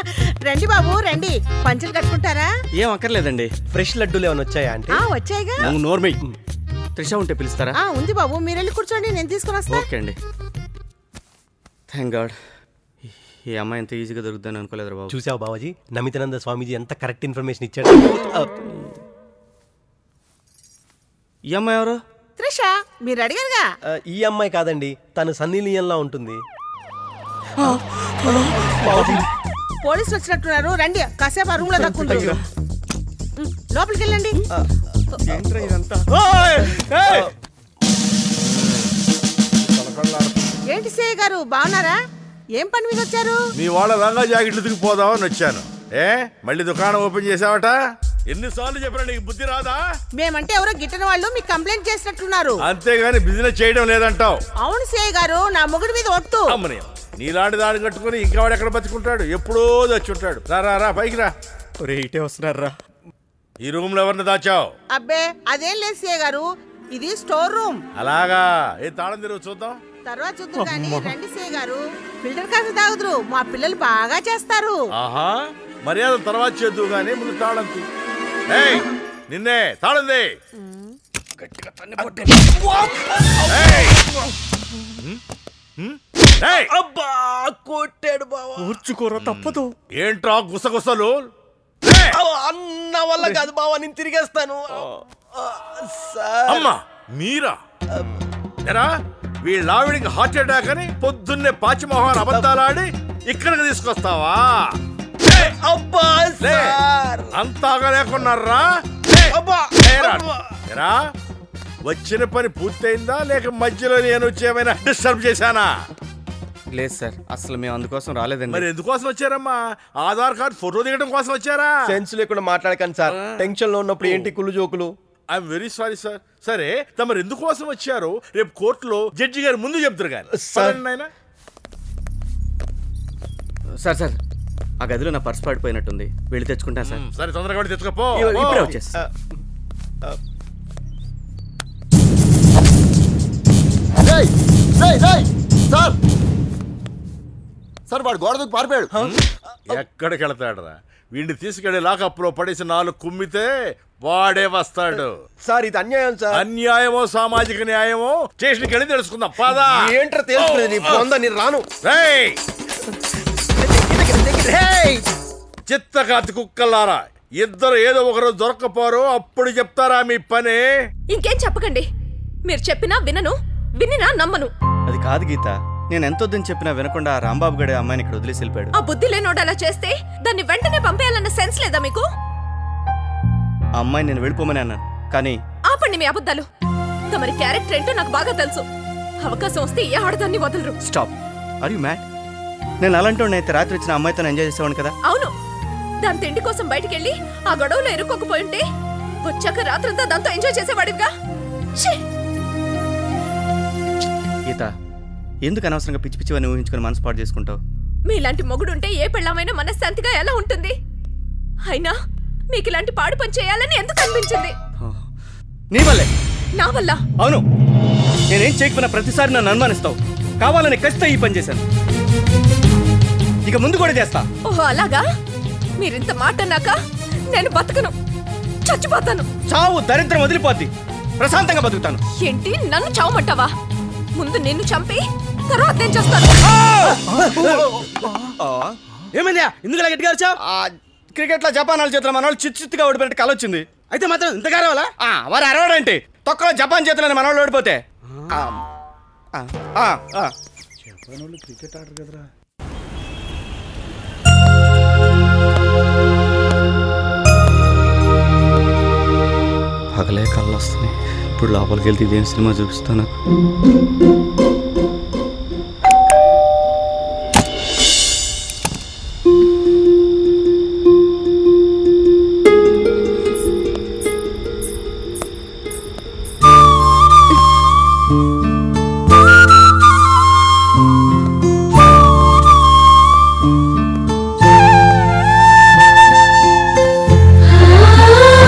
రండి బాబు రండి పంచలు కట్టుకుంటారా ఏం అక్కర్లేదండి ఫ్రెష్ లడ్డూలు ఏమైనా వచ్చాయా అంటే ఆ వచ్చాయిగా నువ్వు నోర్మై త్రిష ఉంటే పిలుస్తారా ఆ ఉంది బాబు మీరు వెళ్ళి కూర్చోండి నేను తీసుకుని వస్తా ఓకే అండి థ్యాంక్ గాడ్ ఈ అమ్మాయి ఎంత ఈజీగా దొరుకుతుందని అనుకోలేదు బాబు చూసావు బాబాజీ నమితానంద స్వామీజీ ఎంత కరెక్ట్ ఇన్ఫర్మేషన్ ఇచ్చాడు ఆ, ఈ అమ్మాయి ఎవరు త్రిష మీరు అడిగారుగా ఆ, ఈ అమ్మాయి కాదండి తను సన్నీ లియన్లా ఉంటుంది పోలీసులు వచ్చినట్టున్నారు రండి కాసేపు ఆ రూమ్ లో దక్కుంటారు లోపలికి వెళ్ళండి ఏంట్రా ఇదంతా ఏంటి సేయ గారు బాగున్నారా ఏం పని మీద వచ్చారు మీ వాళ్ళ లంగా జాకెట్లు దిగిపోదామని వచ్చాను ఏ మళ్ళీ దుకాణం ఓపెన్ చేసావట ఎన్నిసార్లు చెప్పినా నీకు బుద్ధి రాదా మేమంటే ఎవరో గిట్టిన వాళ్ళు మీకు కంప్లైంట్ చేసినట్టున్నారు అంతేగాని బిజినెస్ చేయడం లేదంటావు అవును సేయ గారు నా మొగుడి మీద ఒట్టు అమ్మని నీలాంటి దాన్ని కట్టుకుని ఇంకా వాడు ఎక్కడ బతుకుంటాడు ఎప్పుడో వచ్చి ఉంటాడు రా రా రా పైకి రా ఒరే ఇటే వస్తున్నారా ఈ రూమ్ లో ఎవరిని దాచావు అబ్బే అదేం లేదు సేయ గారు ఇది స్టోర్ రూమ్ అలాగా ఏ తాళం తెరువు చూద్దాం తర్వాత చూద్దాం కానీ రండి సేయ గారు ఫిల్టర్ కాఫీ తాగుదురు మా పిల్లలు బాగా చేస్తారు ఆహా మర్యాద తర్వాత చేద్దు గానీ ముందు తాళం తీ ఏయ్ నిన్నే తాళం దే ఏయ్! హ్మ్? హ్మ్? ఏయ్! అబ్బా కొట్టాడు బావా కూర్చుకోరా తప్పదు ఏంట్రా గుసగుసలు అన్న వల్ల కాదు బావా నేను తిరిగేస్తాను ఆ, సార్ అమ్మా మీరా ఎరా వీళ్ళావిడికి హార్ట్ అటాక్ అని పొద్దున్నే పాచిమోహన్ అబద్ధాలాడి ఇక్కడికి తీసుకొస్తావా ఏయ్! అబ్బా లే. సార్ అంతాగా లేకున్నారా అబ్బా లేరా? ఎరా వచ్చిన పని పూర్తయిందా లేక మధ్యలో నేను వచ్చి ఏమైనా డిస్టర్బ్ చేశానా లేదు సార్ అసలు మేము అందుకోసం రాలేదండి మరి ఎందుకోసం వచ్చారమ్మా ఆధార్ కార్డ్ ఫోటో దిగడం కోసం వచ్చారా సెన్స్ లేకుండా మాట్లాడకండి సార్ టెన్షన్ లో ఉన్నప్పుడు ఏంటి కుళ్ళు జోకులు ఐఎమ్ వెరీ సారీ సార్ సరే తమరు ఎందుకోసం వచ్చారు రేపు కోర్టులో జడ్జి గారు ముందు చెప్తారు కానీ సార్. నాయనా సార్ సార్ ఆ గదిలో నా పర్స్ పడిపోయినట్టుంది వెళ్ళి తెచ్చుకుంటాను సార్ సరే తొందరగా వెళ్ళి తెచ్చుకోపో ఇవ- ఇప్పుడే ఓ. వచ్చేసి రేయ్, రేయ్, రేయ్, సార్ సార్ వాడు గోడ దూకి పారిపోయాడు ఎక్కడికి వెళతాడరా వీడిని తీసుకెళ్లి లాకప్ లో పడేసి నాలుగు కుమ్మితే వాడే వస్తాడు సార్ ఇది అన్యాయం సార్ అన్యాయమో సామాజిక న్యాయమో స్టేషన్కి వెళ్ళి తెలుసుకుందాం పదా ఏంట్రా తెలుసుకునేది నీ పొంద నేను రాను రేయ్ రేయ్! చిత్తకాతి కుక్కలారా ఇద్దరు ఏదో ఒకరు దొరకపోరు అప్పుడు చెప్తారా మీ పని ఇంకేం చెప్పకండి మీరు చెప్పినా వినను వినినా నమ్మను అది కాదు గీత నేను ఎంత వద్దని చెప్పినా వినకుండా ఆ రాంబాబు గడి అమ్మాయిని ఇక్కడ వదిలేసి వెళ్ళిపోయాడు ఆ బుద్ధి లేనోడు అలా చేస్తే దాన్ని వెంటనే పంపేయాలన్న సెన్స్ లేదా మీకు ఆ అమ్మాయి నేను వెళ్ళిపోమని అన్నాను కానీ ఆపండి మీ అబద్ధాలు తమరి క్యారెక్టర్ ఏంటో నాకు బాగా తెలుసు అవకాశం వస్తే ఏ ఆడదాన్ని వదలరు స్టాప్ ఆర్ యు మ్యాడ్ నేను అలాంటి అయితే రాత్రి వచ్చిన అమ్మాయితో ఎంజాయ్ చేసేవాడిని కదా అవును దాని తిండి కోసం బయటికెళ్ళి ఆ గొడవలో ఇరుక్కోకపోయి ఉంటే వచ్చాక రాత్రంతా దాంతో ఎంజాయ్ చేసేవాడివిగా ఛీ! గీత ఎందుకు అనవసరంగా పిచ్చి పిచ్చివని ఊహించుకొని మనసు పాటు చేసుకుంటావు మీలాంటి మొగుడుంటే ఏ పెళ్ళమైనా మనశ్శాంతిగా ఎలా ఉంటుంది అయినా మీకు ఇలాంటి పాడు పని చేయాలని ఎందుకు అనిపించింది నీ వల్లే నా వల్ల అవును నేనేం చేయకపోయినా ప్రతిసారి నన్ను అనుమానిస్తావు కావాలని ఖచ్చితంగా ఈ పని చేశాను ఇక ముందు కూడా చేస్తా ఓహో అలాగా మీరింత మాట అన్నాక నేను బతకను చచ్చిపోతాను చావు దరిద్రం వదిలిపోద్ది ప్రశాంతంగా బతుకుతాను ఏంటి నన్ను చావమంటావా ముందు నిన్ను చంపి తర్వాత నేను చేస్తాను ఏమైందా ఎందుకు ఇలా గట్టిగా వచ్చావు క్రికెట్ లో జపాన్ వాళ్ళ చేతిలో మన వాళ్ళు చిత్తు చిత్తుగా ఓడిపోయినట్టు కల వచ్చింది అయితే మాత్రం ఇంత కారావాలా వారు అరవడంటే తొక్కలో జపాన్ చేతిలో మన వాళ్ళు ఓడిపోతే ఆ, ఆ, ఆ, ఆ. పగలే కళ్ళు వస్తున్నాయి ఇప్పుడు లోపలికి వెళ్తే ఇదేం సినిమా చూపిస్తా నాకు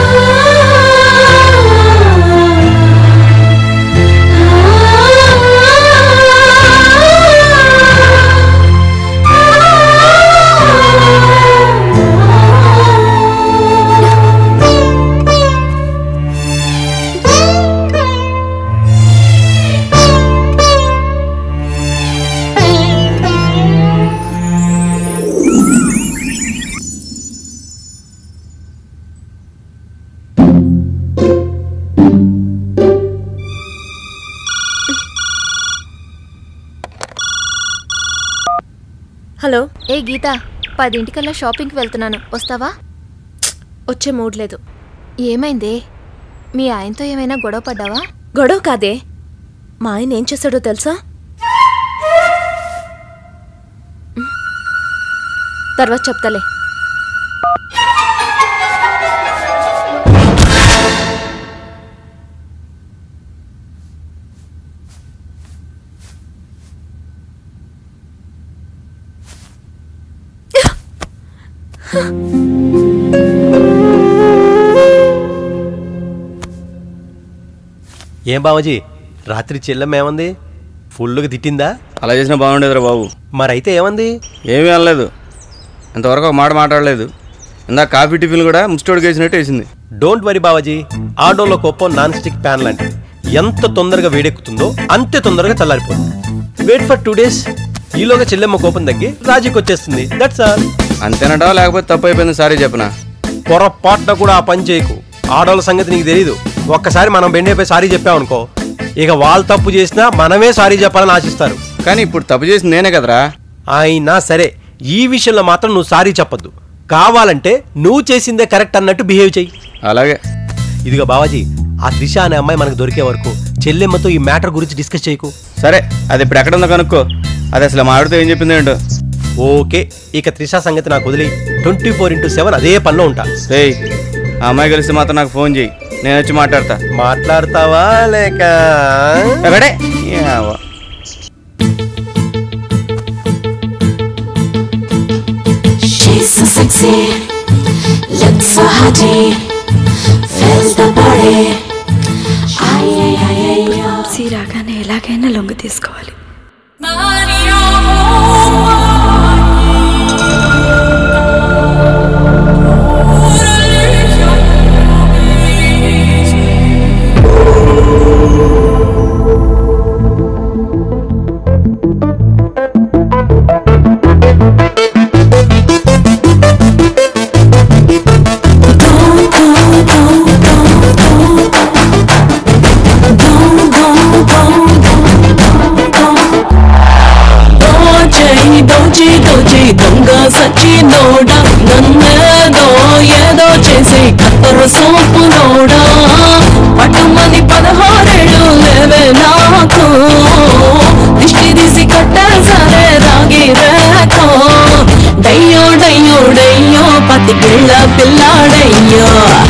ఆ హలో ఏ గీత పదింటికల్లా షాపింగ్కి వెళ్తున్నాను వస్తావా వచ్చే మూడ్ లేదు ఏమైందే మీ ఆయనతో ఏమైనా గొడవ పడ్డావా గొడవ కాదే మా ఆయన ఏం చేశాడో తెలుసా తర్వాత చెప్తాలే ఏం బావజీ రాత్రి చెల్లెమ్మ ఏమంది ఫుల్గా తిట్టిందా అలా చేసినా బాగుండేదిరా బాబు మరైతే ఏమంది ఏమీ అనలేదు ఇంతవరకు ఒక మాట మాట్లాడలేదు ఇందాక కాఫీ టిఫిన్ కూడా ముస్టోడికి వేసినట్టు వేసింది డోంట్ వరీ బావాజీ ఆటోలో కోపం నాన్ స్టిక్ ప్యాన్ లాంటి ఎంత తొందరగా వేడెక్కుతుందో అంతే తొందరగా చల్లారిపోతుంది వెయిట్ ఫర్ టూ డేస్ ఈలోగా చెల్లెమ్మ కోపం తగ్గి రాజీకి వచ్చేస్తుంది దట్స్ ఆల్ అంతేనటా లేకపోతే తప్పు అయిపోయింది సారీ చెప్పనా పొరపాటున కూడా ఆ పని చేయకు ఆడోళ్ళ సంగతి నీకు తెలీదు ఒక్కసారి మనం బెండైపోయి సారీ చెప్పామనుకో ఇక వాళ్ళు తప్పు చేసినా మనమే సారీ చెప్పాలని ఆశిస్తారు కానీ ఇప్పుడు తప్పు చేసింది నేనే కదరా అయినా సరే ఈ విషయంలో మాత్రం నువ్వు సారీ చెప్పొద్దు కావాలంటే నువ్వు చేసిందే కరెక్ట్ అన్నట్టు బిహేవ్ చెయ్యి అలాగే ఇదిగో బావాజీ ఆ త్రిష అనే అమ్మాయి మనకు దొరికే వరకు చెల్లెమ్మతో ఈ మ్యాటర్ గురించి డిస్కస్ చేయకు సరే అది ఇప్పుడు ఎక్కడ ఉందో కనుక్కో అది అసలు మా ఆవిడతో ఏం చెప్పింది ఏంటో ఓకే ఇక త్రిష సంగతి నాకు వదిలి ట్వంటీ ఫోర్ ఇంటూ సెవెన్ అదే పనిలో ఉంటా రేయ్ ఆ అమ్మాయి కలిసి మాత్రం నాకు ఫోన్ చేయి నేను వచ్చి మాట్లాడతా మాట్లాడతావా లేక ఎవడే ఏవో. She's so sexy, looks so hotty, feels the body. Ay, ay, ay, ay, ay. సీ రాగానే ఎలాగైనా లొంగ తీసుకోవాలి దోచేయి దోచి దోచి దొంగ సచ్చి నోడ నన్నేదో ఏదో చేసి కత్తర సోపు నోడా పట్టుమని పదహారేళ్ళు లేవే నాకు దిష్టి తీసి కట్టేసరే రాగి రేఖో డయ్యో డయ్యో డయ్యో పతికిళ్ళ పిల్లాడయ్యో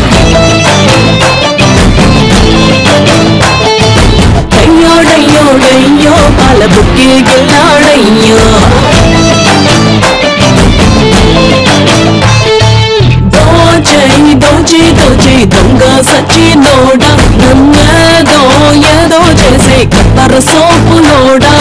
డయ్యో డయ్యో డయ్యో పాల బుక్కి గిల్లాడయ్యో దోచేయి దోచి దోచి దొంగ సచ్చి నోడ నన్నేదో ఏదో చేసి కత్తర సోపు నోడా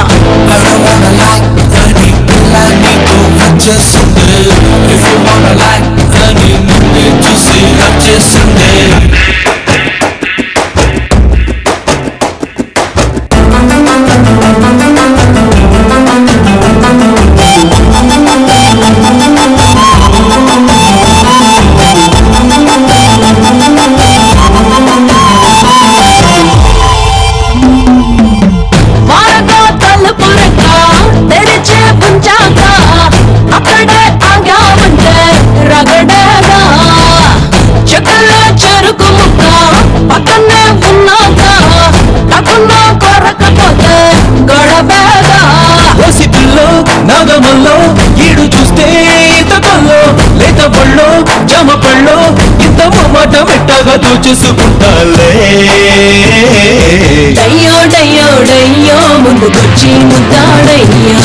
వారగా తలుపురక తెరిచే పుంచాక అక్కడే ఆగామంటే రగడగా చెక్కల చెరుకు ముక్క పక్కనే ఉన్నాక తగున్న కొరకపోతే గొడవగా ఓసి పిల్లో నాగమల్లో ఈడు చూస్తే ఇంత కల్లో లేత పళ్ళో జమ పళ్ళో ఇంత మాట మెట్టగా దోచేసుకుంటాలే డయ్యో డయ్యో డయ్యో ముందుకొచ్చి ముద్దాడయ్యో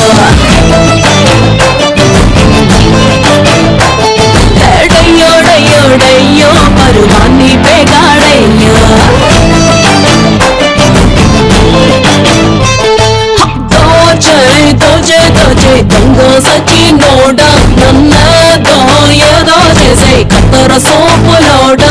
డయ్యో డయ్యో డయ్యో పరువాన్ని పేగాడయ్యో దోచే దోచే దోచే దొంగ సచి నోడ నన్నేదో ఏదో చేసే కత్తర సోపులోడా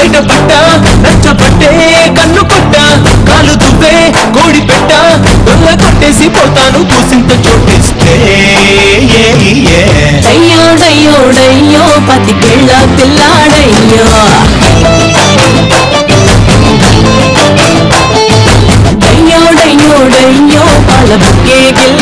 బయట పట్ట నచ్చబట్టే కన్ను కొట్ట కాలు దువ్వే కోడి పెట్ట దొంగ కొట్టేసి పోతాను కూసింత చోటిస్తే ఏ, ఏ. డయ్యో డయ్యో డయ్యో పతి పిల్ల పిల్లాడయ్యో డయ్యో డయ్యో డయ్యో పాల బుక్కే గిల్ల